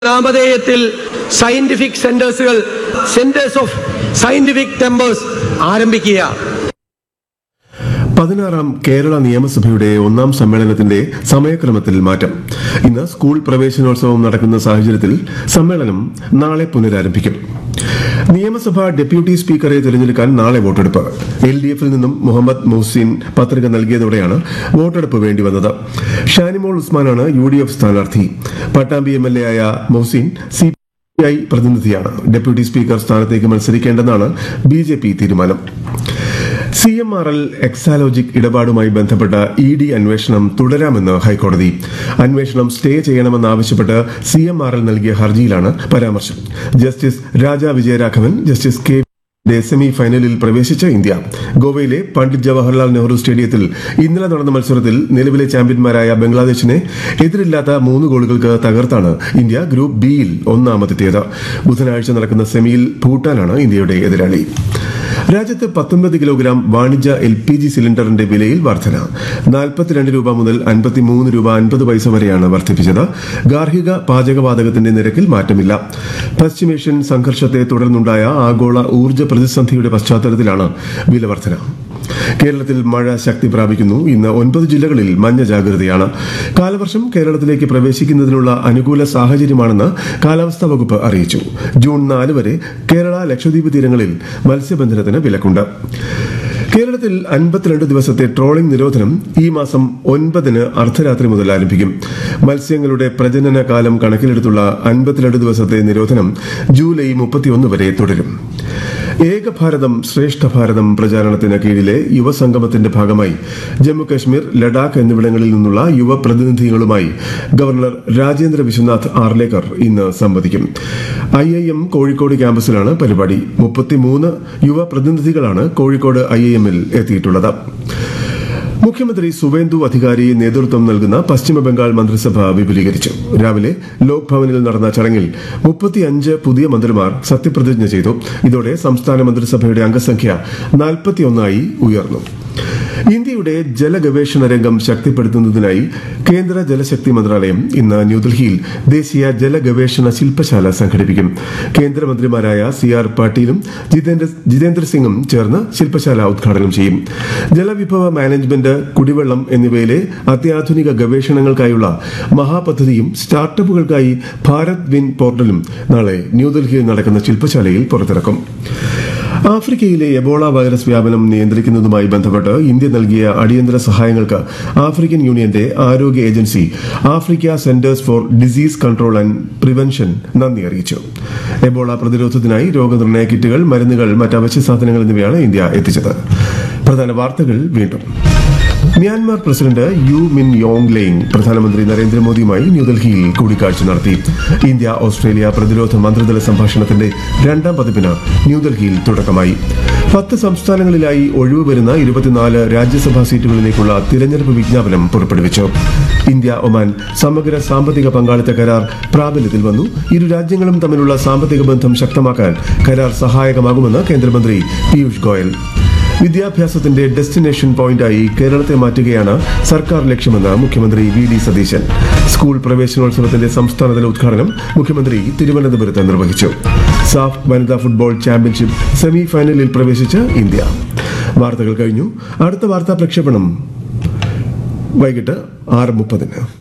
നാമധേയത്തിൽ scientific സെന്റേഴ്സുകൾ centres of scientific tempers ആരംഭിക്കുക പതിനാറാം കേരള നിയമസഭയുടെ ഒന്നാം സമ്മേളനത്തിന്റെ സമയക്രമത്തിൽ മാറ്റം ഇന്ന് സ്കൂൾ പ്രവേശനോത്സവം നടക്കുന്ന സാഹചര്യത്തിൽ സമ്മേളനം നാളെ പുനരാരംഭിക്കും നിയമസഭാ ഡെപ്യൂട്ടി സ്പീക്കറെ തിരഞ്ഞെടുക്കാൻ നാളെ വോട്ടെടുപ്പ് എൽ ഡി എഫിൽ നിന്നും മുഹമ്മദ് മൊഹ്സിൻ പത്രിക നൽകിയതോടെയാണ് വോട്ടെടുപ്പ് വേണ്ടിവന്നത് ഷാനിമോൾ ഉസ്മാനാണ് യു ഡി എഫ് സ്ഥാനാർത്ഥി പട്ടാമ്പി എം എൽ എ ആയ മൊഹ്സിൻ സി പി ഐ പ്രതിനിധിയാണ് ഡെപ്യൂട്ടി സ്പീക്കർ സ്ഥാനത്തേക്ക് മത്സരിക്കേണ്ടെന്നാണ് ബി ജെ പി തീരുമാനം C M R L Exalogic ഇടപാടുമായി ബന്ധപ്പെട്ട ഇ ഡി അന്വേഷണം തുടരാമെന്ന് ഹൈക്കോടതി അന്വേഷണം സ്റ്റേ ചെയ്യണമെന്നാവശ്യപ്പെട്ട് സി എം ആർ എൽ നൽകിയ ഹർജിയിലാണ് പരാമർശം justice Raja Vijayaraghavan justice K ന്റെ സെമി ഫൈനലിൽ പ്രവേശിച്ച ഇന്ത്യ ഗോവയിലെ പണ്ഡിറ്റ് ജവഹർലാൽ നെഹ്റു സ്റ്റേഡിയത്തിൽ ഇന്നലെ നടന്ന മത്സരത്തിൽ നിലവിലെ ചാമ്പ്യന്മാരായ ബംഗ്ലാദേശിനെ എതിരില്ലാത്ത മൂന്ന് ഗോളുകൾക്ക് തകർത്താണ് ഇന്ത്യ ഗ്രൂപ്പ് ബിയിൽ ഒന്നാമതെത്തിയത് ബുധനാഴ്ച നടക്കുന്ന സെമിയിൽ ഭൂട്ടാനാണ് ഇന്ത്യയുടെ എതിരാളി രാജ്യത്ത് പത്തൊൻപത് കിലോഗ്രാം വാണിജ്യ എൽ പി ജി സിലിണ്ടറിന്റെ വിലയിൽ വർധന നാൽപ്പത്തിരണ്ട് രൂപ മുതൽ അൻപത്തിമൂന്ന് രൂപ അൻപത് പൈസ വരെയാണ് വർദ്ധിപ്പിച്ചത് ഗാർഹിക പാചകവാതകത്തിന്റെ നിരക്കിൽ മാറ്റമില്ല പശ്ചിമേഷ്യൻ സംഘർഷത്തെ തുടർന്നുണ്ടായ ആഗോള ഊർജ്ജ പ്രതിസന്ധിയുടെ പശ്ചാത്തലത്തിലാണ് വില വർധന കേരളത്തിൽ മഴ ശക്തി പ്രാപിക്കുന്നു ഇന്ന് ഒൻപത് ജില്ലകളിൽ മഞ്ഞ ജാഗ്രതയാണ് കാലവർഷം കേരളത്തിലേക്ക് പ്രവേശിക്കുന്നതിനുള്ള അനുകൂല സാഹചര്യമാണെന്ന് കാലാവസ്ഥാ വകുപ്പ് അറിയിച്ചു ജൂൺ നാല് വരെ കേരള ലക്ഷദ്വീപ് തീരങ്ങളിൽ മത്സ്യബന്ധനത്തിന് വിലക്കുണ്ട് കേരളത്തിൽ അൻപത്തിരണ്ട് ദിവസത്തെ ട്രോളിംഗ് നിരോധനം ഈ മാസം ഒൻപതിന് അർദ്ധരാത്രി മുതൽ ആരംഭിക്കും മത്സ്യങ്ങളുടെ പ്രജനന കാലം കണക്കിലെടുത്തുള്ള അൻപത്തിരണ്ട് ദിവസത്തെ നിരോധനം ജൂലൈ മുപ്പത്തിയൊന്ന് വരെ തുടരും ഏക ഭാരതം ശ്രേഷ്ഠ ഭാരതം പ്രചാരണത്തിന് കീഴിലെ യുവസംഗമത്തിന്റെ ഭാഗമായി ജമ്മുകശ്മീർ ലഡാക്ക് എന്നിവിടങ്ങളിൽ നിന്നുള്ള യുവ പ്രതിനിധികളുമായി ഗവർണർ രാജേന്ദ്ര വിശ്വനാഥ് ആർലേക്കർ ഇന്ന് സംവദിക്കും ഐ ഐ എം കോഴിക്കോട് ക്യാമ്പസിലാണ് പരിപാടി മുപ്പത്തിമൂന്ന് യുവ പ്രതിനിധികളാണ് കോഴിക്കോട് ഐ ഐ എമ്മിൽ എത്തിയിട്ടുള്ളത് മുഖ്യമന്ത്രി സുവേന്ദു അധികാരി നേതൃത്വം നൽകുന്ന പശ്ചിമ ബംഗാൾ മന്ത്രിസഭ വിപുലീകരിച്ചു രാവിലെ ലോക് ഭവനിൽ നടന്ന ചടങ്ങിൽ മുപ്പത്തിയഞ്ച് പുതിയ മന്ത്രിമാർ സത്യപ്രതിജ്ഞ ചെയ്തു ഇതോടെ സംസ്ഥാന മന്ത്രിസഭയുടെ അംഗസംഖ്യ നാൽപ്പത്തിയൊന്നായി ഉയർന്നു ഇന്ത്യയുടെ ജലഗവേഷണ രംഗം ശക്തിപ്പെടുത്തുന്നതിനായി കേന്ദ്ര ജലശക്തി മന്ത്രാലയം ഇന്ന് ന്യൂഡൽഹിയിൽ ദേശീയ ജലഗവേഷണ ശില്പശാല സംഘടിപ്പിക്കും കേന്ദ്രമന്ത്രിമാരായ സി ആർ പാട്ടീലും ജിതേന്ദ്ര ജിതേന്ദ്ര സിംഗും ചേർന്ന് ശില്പശാല ഉദ്ഘാടനം ചെയ്യും ജലവിഭവ മാനേജ്മെന്റ് കുടിവെള്ളം എന്നിവയിലെ അത്യാധുനിക ഗവേഷണങ്ങൾക്കായുള്ള മഹാപദ്ധതിയും സ്റ്റാർട്ടപ്പുകൾക്കായി ഭാരത് വിൻ പോർട്ടലും നാളെ ന്യൂഡൽഹിയിൽ നടക്കുന്ന ശില്പശാലയിൽ പുറത്തിറക്കും ആഫ്രിക്കയിലെ എബോള വൈറസ് വ്യാപനം നിയന്ത്രിക്കുന്നതുമായി ബന്ധപ്പെട്ട് ഇന്ത്യ നൽകിയ അടിയന്തര സഹായങ്ങൾക്ക് ആഫ്രിക്കൻ യൂണിയന്റെ ആരോഗ്യ agency Africa centres for disease control and prevention നന്ദി അറിയിച്ചു എബോള പ്രതിരോധത്തിനായി രോഗനിർണയ കിറ്റുകൾ മരുന്നുകൾ മറ്റ് അവശ്യ സാധനങ്ങൾ എന്നിവയാണ് ഇന്ത്യ എത്തിച്ചത് പ്രധാന വാർത്തകൾ വീണ്ടും Myanmar president U Min Aung Hlaing പ്രധാനമന്ത്രി നരേന്ദ്രമോദിയുമായി ന്യൂഡൽഹിയിൽ കൂടിക്കാഴ്ച നടത്തി ഇന്ത്യ ഓസ്ട്രേലിയ പ്രതിരോധ മന്ത്രിതല സംഭാഷണത്തിന്റെ രണ്ടാം പതിപ്പിന് ന്യൂഡൽഹിയിൽ തുടക്കമായി പത്ത് സംസ്ഥാനങ്ങളിലായി ഒഴിവ് വരുന്ന ഇരുപത്തിനാല് രാജ്യസഭാ സീറ്റുകളിലേക്കുള്ള തിരഞ്ഞെടുപ്പ് വിജ്ഞാപനം പുറപ്പെടുവിച്ചു ഇന്ത്യ ഒമാൻ സമഗ്ര സാമ്പത്തിക പങ്കാളിത്ത കരാർ പ്രാബല്യത്തിൽ വന്നു ഇരു രാജ്യങ്ങളും തമ്മിലുള്ള സാമ്പത്തിക ബന്ധം ശക്തമാക്കാൻ കരാർ സഹായകമാകുമെന്ന് കേന്ദ്രമന്ത്രി പീയൂഷ് ഗോയൽ വിദ്യാഭ്യാസത്തിന്റെ ഡെസ്റ്റിനേഷൻ പോയിന്റായി കേരളത്തെ മാറ്റുകയാണ് സർക്കാർ ലക്ഷ്യമെന്ന് മുഖ്യമന്ത്രി വി ഡി സതീശൻ സ്കൂൾ പ്രവേശനോത്സവത്തിന്റെ സംസ്ഥാനതല ഉദ്ഘാടനം മുഖ്യമന്ത്രി തിരുവനന്തപുരത്ത് നിർവഹിച്ചു സാഫ് വനിതാ ഫുട്ബോൾ ചാമ്പ്യൻഷിപ്പ് സെമി ഫൈനലിൽ പ്രവേശിച്ച് ഇന്ത്യ വാർത്തകൾ കഴിഞ്ഞു അടുത്ത വാർത്താ പ്രക്ഷേപണം വൈകിട്ട് ആറ് മുപ്പതിന്